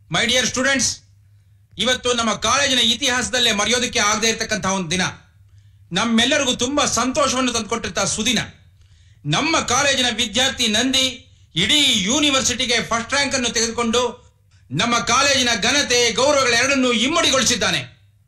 My dear students ಇವತ್ತು ನಮ್ಮ ಕಾಲೇಜಿನ ಇತಿಹಾಸದಲ್ಲೇ ಮರೆಯೋದಕ್ಕೆ ಆಗದೆ ಇರತಕ್ಕಂತಹ ಒಂದು ದಿನ ನಮ್ಮೆಲ್ಲರಿಗೂ ತುಂಬಾ ಸಂತೋಷವನ್ನು ತಂದುಕೊಟ್ಟಿರ್ತ ಸುದಿನ ನಮ್ಮ ಕಾಲೇಜಿನ ವಿದ್ಯಾರ್ಥಿ ನಂದಿ ಇಡೀ ಯೂನಿವರ್ಸಿಟಿಗೆ ಫಸ್ಟ್ ರ್ಯಾಂಕ್ ಅನ್ನು ತೆಗೆದುಕೊಂಡು ನಮ್ಮ ಕಾಲೇಜಿನ ಘನತೆ ಗೌರವಗಳೆರಡನ್ನೂ ಇಮ್ಮಡಿಗೊಳಿಸಿದ್ದಾನೆ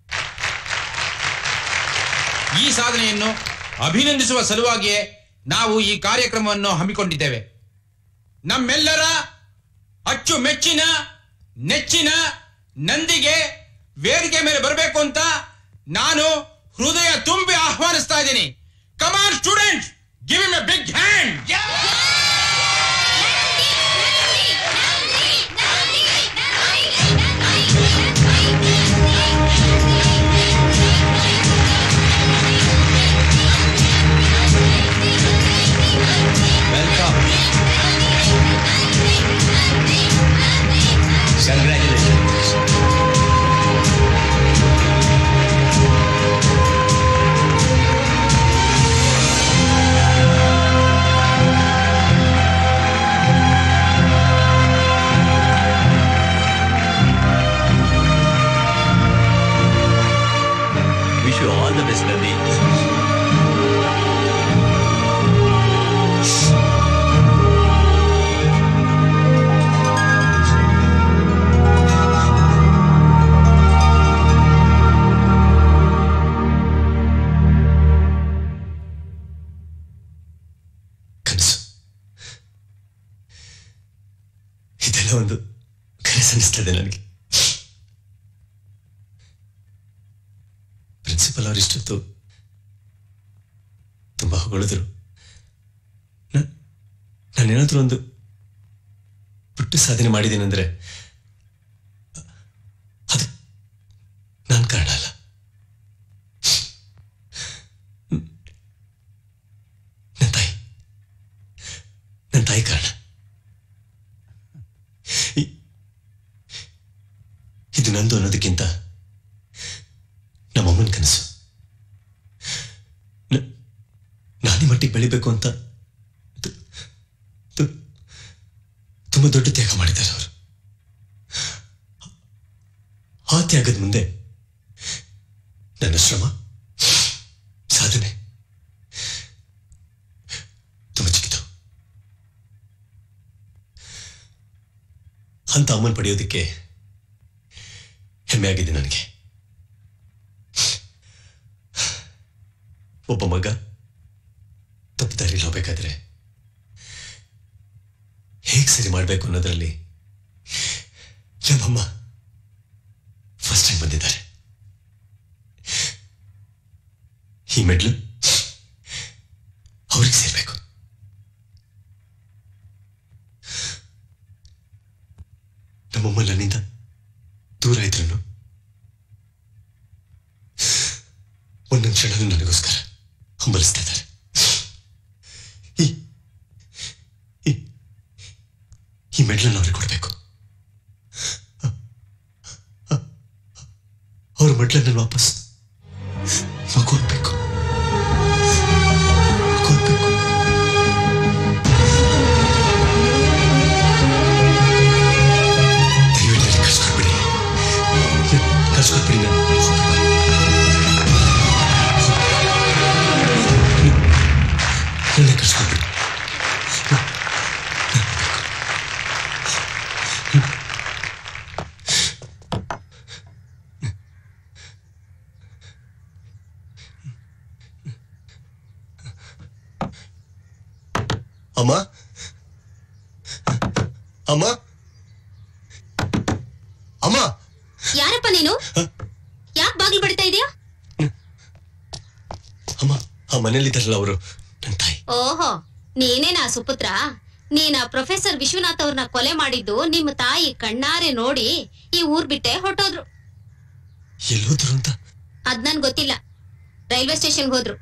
ಈ ಸಾಧನೆಯನ್ನು ಅಭಿನಂದಿಸುವ ಸಲುವಾಗಿಯೇ ನಾವು ಈ ಕಾರ್ಯಕ್ರಮವನ್ನು ಹಮ್ಮಿಕೊಂಡಿದ್ದೇವೆ ನಮ್ಮೆಲ್ಲರ ಅಚ್ಚು ಮೆಚ್ಚಿನ ನೆಚ್ಚಿನ ನಂದಿಗೆ ವೇದಿಕೆ ಮೇಲೆ ಬರಬೇಕು ಅಂತ ನಾನು ಹೃದಯ ತುಂಬಿ ಆಹ್ವಾನಿಸ್ತಾ ಇದ್ದೀನಿ come on student give him a big hand Welcome. Congratulations. Wish you all the best, Nandi. ಕನಸು ಇದೆಲ್ಲ ಒಂದು ಕನಸು ಅನಿಸ್ತದೆ ನನಗೆ ಪ್ರಿನ್ಸಿಪಲ್ ಅವರು ಇಷ್ಟೊತ್ತು ತುಂಬಾ ಹೊಗಳಿದ್ರು ನ- ನಾನೇನಾದ್ರೂ ಒಂದು ಪುಟ್ಟ ಸಾಧನೆ ಮಾಡಿದ್ದೇನೆಂದ್ರೆ ಅದು ನಾನು ಕಾರಣ ಅಲ್ಲ ನನ್ನ ತಾಯಿ ನನ್ನ ತಾಯಿ ಕಾರಣ ಇ- ಇದು ನಂದು ಅನ್ನೋದಕ್ಕಿಂತ ನಮ್ಮಮ್ಮನ ಕನಸು ನ- ನಾನೇ ಮಟ್ಟಿಗೆ ಬೆಳಿಬೇಕು ಅಂತ ತು- ತು- ತುಂಬ ದೊಡ್ಡ ತ್ಯಾಗ ಮಾಡಿದ್ದಾರೆ ಅವರು ಆ ತ್ಯಾಗದ ಮುಂದೆ ನನ್ನ ಶ್ರಮ ಸಾಧನೆ ತುಂಬ ಚಿಕ್ಕದು ಅಂತ ಅಮ್ಮನ್ ಪಡೆಯೋದಕ್ಕೆ ಹೆಮ್ಮೆ ಆಗಿದೆ ನನಗೆ ಒಬ್ಬ ಮಗ ತಪ್ಪು ದಾರಿಲಿ ಹೋಗ್ಬೇಕಾದ್ರೆ ಹೇಗೆ ಸರಿ ಮಾಡಬೇಕು ಅನ್ನೋದ್ರಲ್ಲಿ ನಮ್ಮಮ್ಮ ಫಸ್ಟ್ ಟೈಮ್ ಬಂದಿದ್ದಾರೆ ಈ ಮೆಡ್ಲು ಅವ್ರಿಗೆ ಸೇರ್ಬೇಕು ನಮ್ಮಮ್ಮ ನನ್ನಿಂದ ದೂರ ಇದ್ರು ಒಂದೊಂದು ಕ್ಷಣ ನನಗೋಸ್ಕರ ಹಂಬಲಿಸ್ತಾ ಇದ್ದಾರೆ ಈ ಈ- ಈ ಮೆಡ್ಲನ್ನು ಅವ್ರಿಗೆ ಕೊಡಬೇಕು ಅವ್ರ ಮೆಡ್ಲನ್ನು ವಾಪಸ್ ಮಗೋಗ್ಬೇಕು ಮಗೋಗ್ಬೇಕು ದಯವಿಟ್ಟು ನನಗೆ ಕಳ್ಸ್ಕೊಟ್ಬಿಡಿ ಕಳ್ಸ್ಕೊಟ್ಬಿಡಿ ನಾನು ನನ್ನ ಕಳ್ಸ್ಕೊಟ್ಬಿಡಿ ಅಮ್ಮ ಅಮ್ಮ ಅಮ್ಮ ಯಾರಪ್ಪ ನೀನು ಯಾಕೆ ಬಾಗಿಲು ಬಡಿತಾ ಇದೀಯಾ ಅಮ್ಮ ಆ ಮನೇಲಿದ್ದಾರಲ್ಲ ಅವರು ನನ್ನ ತಾಯಿ ಓಹೋ ನೀನೇನಾ ಸುಪುತ್ರ ನೀನ ಪ್ರೊಫೆಸರ್ ವಿಶ್ವನಾಥ್ ಅವ್ರನ್ನ ಕೊಲೆ ಮಾಡಿದ್ದು ನಿಮ್ಮ ತಾಯಿ ಕಣ್ಣಾರೆ ನೋಡಿ ಈ ಊರ್ ಬಿಟ್ಟೆ ಹೊರಟೋದ್ರು ಎಲ್ಲೋದ್ರು ಅಂತ ಅದ್ ನನ್ ಗೊತ್ತಿಲ್ಲ ರೈಲ್ವೆ ಸ್ಟೇಷನ್ಗೆ ಹೋದ್ರು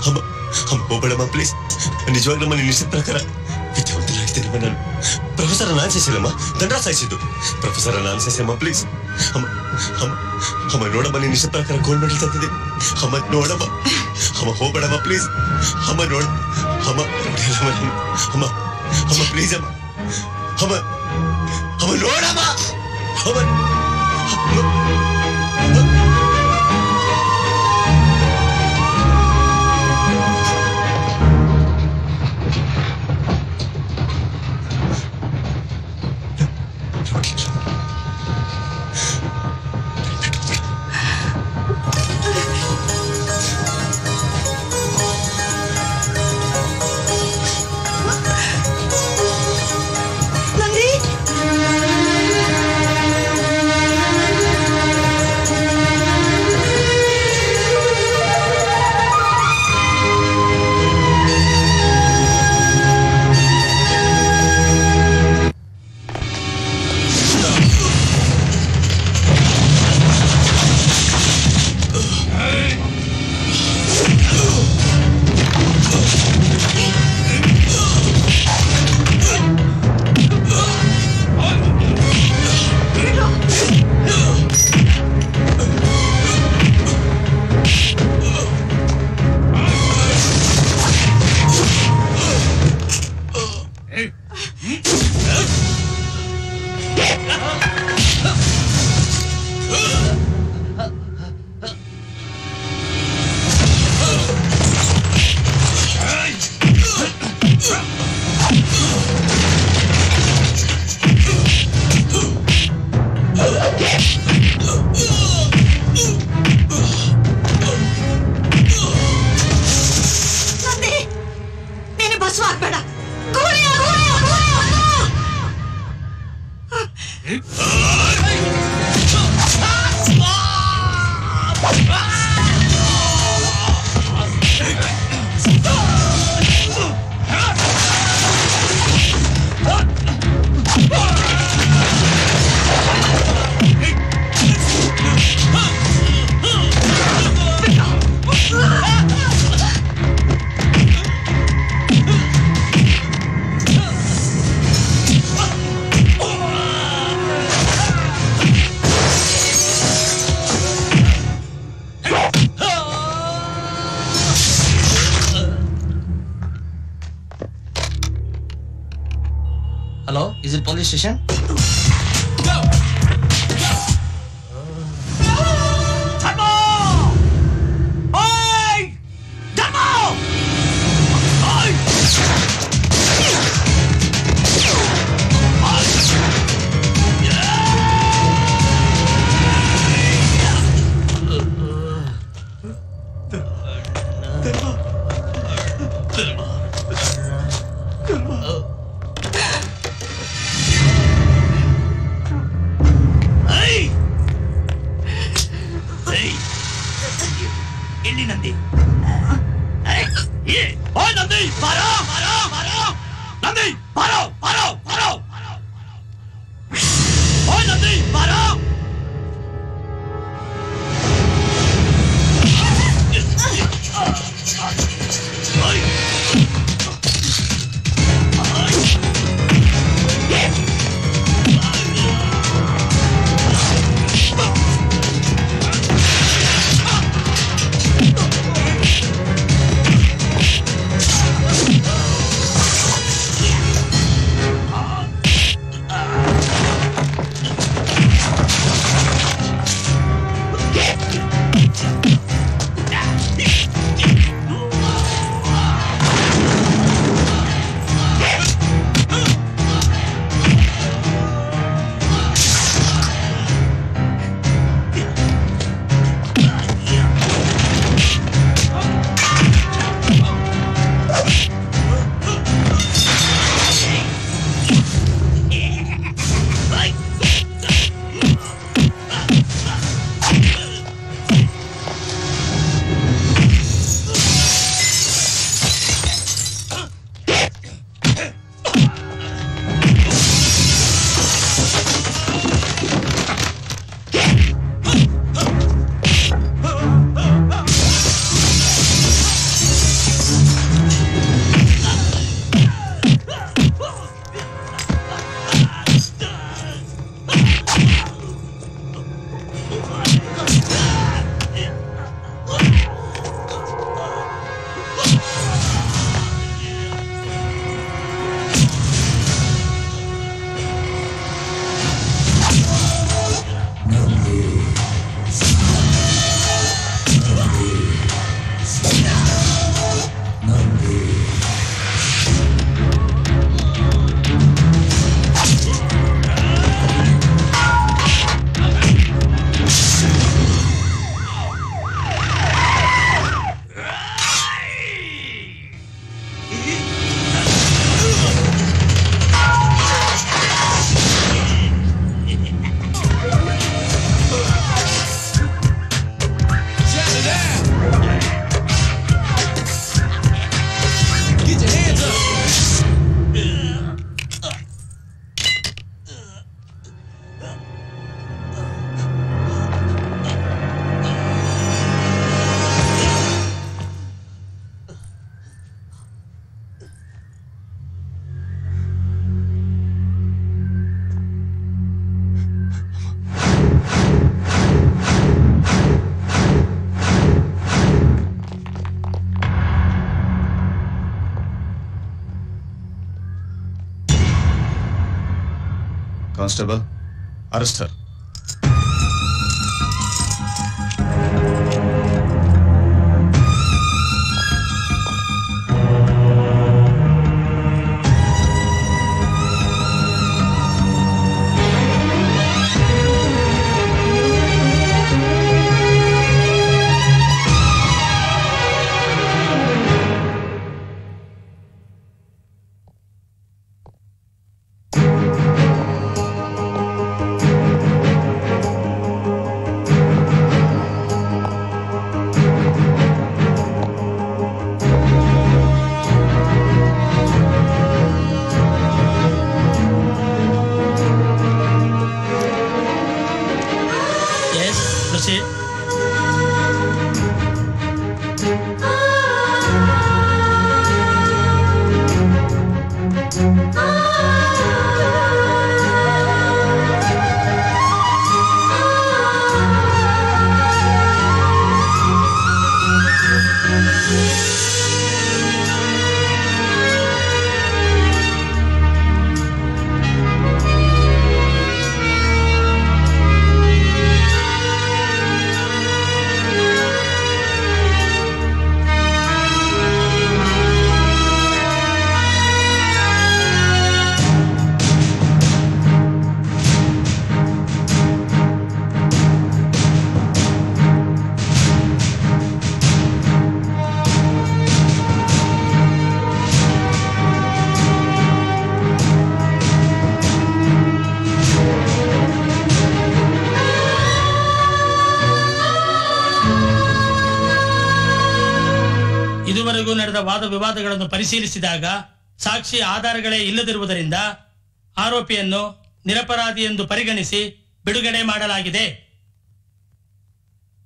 ಅಮ್ಮ ಅಮ್ಮ ಹೋಗ್ಬೇಡಮ್ಮ ಪ್ಲೀಸ್ ನಿಜವಾಗ್ಲಮ್ಮ ನೀನು ಇಷ್ಟ ಪ್ರಕಾರ ವಿದ್ಯಾವಂತನಾಗ್ತೀನಮ್ಮ ನಾನು ಪ್ರೊಫೆಸರ್ ನಾನು ಸಾಯಿಸಿಲ್ಲಮ್ಮ ದಂಡ ಸಾಯಿಸಿದ್ದು ಪ್ರೊಫೆಸರ್ ನಾನು ಸಾಯಿಸಮ್ಮ ಪ್ಲೀಸ್ ಅಮ್ಮ ಅಮ್ಮ ಅಮ್ಮ ನೋಡಮ್ಮ ನೀನು ಇಷ್ಟ ಪ್ರಕಾರ ಗೋಲ್ಡ್ ಮೆಡಲ್ ತಂದಿದೆ ಅಮ್ಮ ನೋಡಮ್ಮ ಅಮ್ಮ ಹೋಗ್ಬೇಡಮ್ಮ ಪ್ಲೀಸ್ ಅಮ್ಮ ನೋಡ ಅಮ್ಮ ನೋಡಿಲ್ಲಮ್ಮ ನಾನು ಅಮ್ಮ ಅಮ್ಮ ಪ್ಲೀಸ್ ಅಮ್ಮ ಅಮ್ಮ ಅಮ್ಮ ನೋಡಮ್ಮ ಅಮ್ಮ ನಂದಿ ನಂದಿ ನೀನು ಬಸ್ಸು ಹಾಕ್ಬೇಡ ಗೋಳಿ ಹಾಕು, ಗೋಳಿ ಹಾಕು, ಗೋಳಿ ಹಾಕು. Hello, is it police station? ಎಲ್ಲಿ ನಂದಿ ಓ ನಂದಿ ಬಾರೋ ಬಾರೋ ಬಾರೋ ನಂದಿ ಬಾರೋ ಬಾರೋ ಬಾರೋ ಓ ನಂದಿ ಬಾರೋ ಆ constable arrest her Yes, proceed. ಇದುವರೆಗೂ ನಡೆದ ವಾದ ವಿವಾದಗಳನ್ನು ಪರಿಶೀಲಿಸಿದಾಗ ಸಾಕ್ಷಿ ಆಧಾರಗಳೇ ಇಲ್ಲದಿರುವುದರಿಂದ ಆರೋಪಿಯನ್ನು ನಿರಪರಾಧಿ ಎಂದು ಪರಿಗಣಿಸಿ ಬಿಡುಗಡೆ ಮಾಡಲಾಗಿದೆ